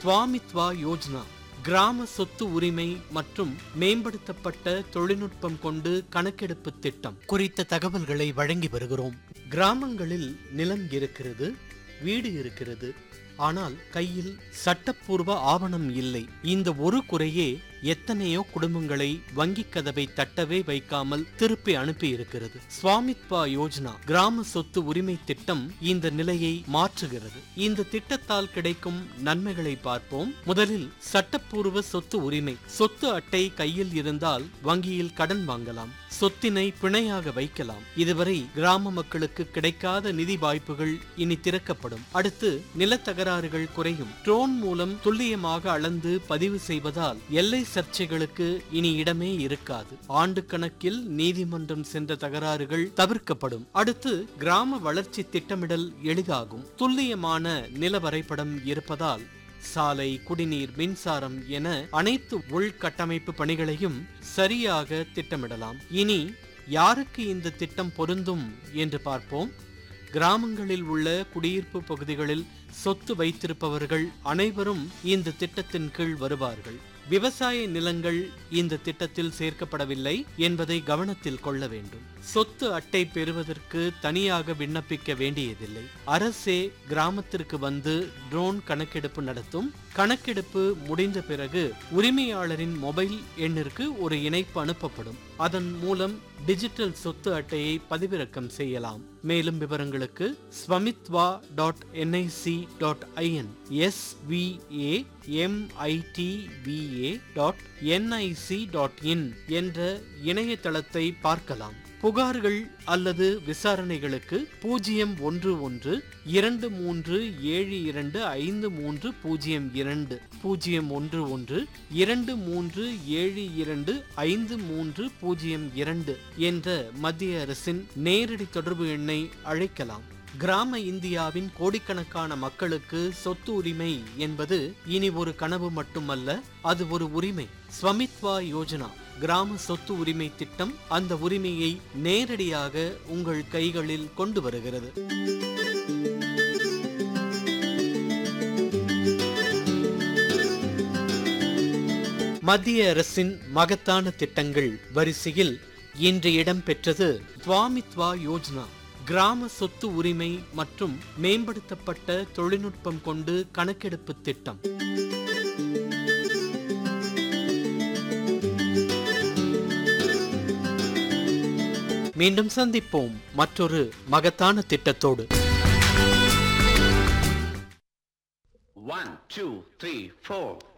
ஸ்வாமித்வா யோஜனா கிராம சொத்து உரிமை மற்றும் மேம்படுத்தப்பட்ட தொழில்நுட்பம் கொண்டு கணக்கெடுப்பு திட்டம் குறித்த தகவல்களை வழங்கி வருகிறோம் கிராமங்களில் நிலம் இருக்கிறது வீடு இருக்கிறது ஆனால் கையில் சட்டப்பூர்வ ஆவணம் இல்லை இந்த ஒரு குறையே எத்தனையோ குடும்பங்களை வங்கிக் கதவை தட்டவே வைக்காமல் திருப்பி அனுப்பி இருக்கிறது ஸ்வாமித்வா யோஜனா கிராம சொத்து உரிமை திட்டம் இந்த நிலையை மாற்றுகிறது இந்த திட்டத்தால் கிடைக்கும் நன்மைகளை பார்ப்போம் முதலில் சட்டப்பூர்வ சொத்து உரிமை சொத்து அட்டை கையில் இருந்தால் வங்கியில் கடன் வாங்கலாம் சொத்தினை பிணையாக வைக்கலாம் இதுவரை கிராம மக்களுக்கு கிடைக்காத நிதி வாய்ப்புகள் இனி திறக்கப்படும் அடுத்து நிலத்தகராறுகள் குறையும் ட்ரோன் மூலம் துல்லியமாக அளந்து பதிவு செய்வதால் எல்லை சர்ச்சைகளுக்கு இனி இடமே இருக்காது ஆண்டு கணக்கில் நீதிமன்றம் சென்ற தகராறுகள் தவிர்க்கப்படும் அடுத்து கிராம வளர்ச்சி திட்டமிடல் எளிதாகும் துல்லியமான நில வரைபடம் இருப்பதால் சாலை குடிநீர் மின்சாரம் என அனைத்து உள்கட்டமைப்பு பணிகளையும் சரியாக திட்டமிடலாம் இனி யாருக்கு இந்த திட்டம் பொருந்தும் என்று பார்ப்போம் கிராமங்களில் உள்ள குடியிருப்பு பகுதிகளில் சொத்து வைத்திருப்பவர்கள் அனைவரும் இந்த திட்டத்தின் கீழ் வருவார்கள் விவசாய நிலங்கள் இந்த திட்டத்தில் சேர்க்கப்படவில்லை என்பதை கவனத்தில் கொள்ள வேண்டும் சொத்து அட்டை பெறுவதற்கு தனியாக விண்ணப்பிக்க வேண்டியதில்லை அரசே கிராமத்திற்கு வந்து ட்ரோன் கணக்கெடுப்பு நடத்தும் கணக்கெடுப்பு முடிந்த பிறகு உரிமையாளரின் மொபைல் எண்ணிற்கு ஒரு இணைப்பு அனுப்பப்படும் அதன் மூலம் டிஜிட்டல் சொத்து அட்டையை பதிவிறக்கம் செய்யலாம் மேலும் விவரங்களுக்கு Svamitva dot NIC dot IN S V A MITVA dot NIC dot in என்ற இணையதளத்தை பார்க்கலாம் புகார்கள் அல்லது விசாரணைகளுக்கு பூஜ்ஜியம் ஒன்று ஒன்று இரண்டு மூன்று ஏழு இரண்டு ஐந்து மூன்று பூஜ்ஜியம் இரண்டு பூஜ்ஜியம் ஒன்று ஒன்று இரண்டு மூன்று ஏழு இரண்டு ஐந்து மூன்று பூஜ்ஜியம் இரண்டு என்ற மத்திய அரசின் நேரடி தொடர்பு எண்ணை அழைக்கலாம் கிராம இந்தியாவின் கோடிக்கணக்கான மக்களுக்கு சொத்து உரிமை என்பது இனி ஒரு கனவு மட்டுமல்ல அது ஒரு உரிமை ஸ்வமித்வா யோஜனா கிராம சொத்து உரிமை திட்டம் அந்த உரிமையை நேரடியாக உங்கள் கைகளில் கொண்டு வருகிறது மத்திய அரசின் மகத்தான திட்டங்கள் வரிசையில் இன்று இடம்பெற்றது ஸ்வாமித்வா யோஜனா கிராம சொத்து உரிமை மற்றும் மேம்படுத்தப்பட்ட தொழில்நுட்பம் கொண்டு கணக்கெடுப்பு திட்டம் மீண்டும் சந்திப்போம் மற்றொரு மகத்தான திட்டத்தோடு One, two, three, four.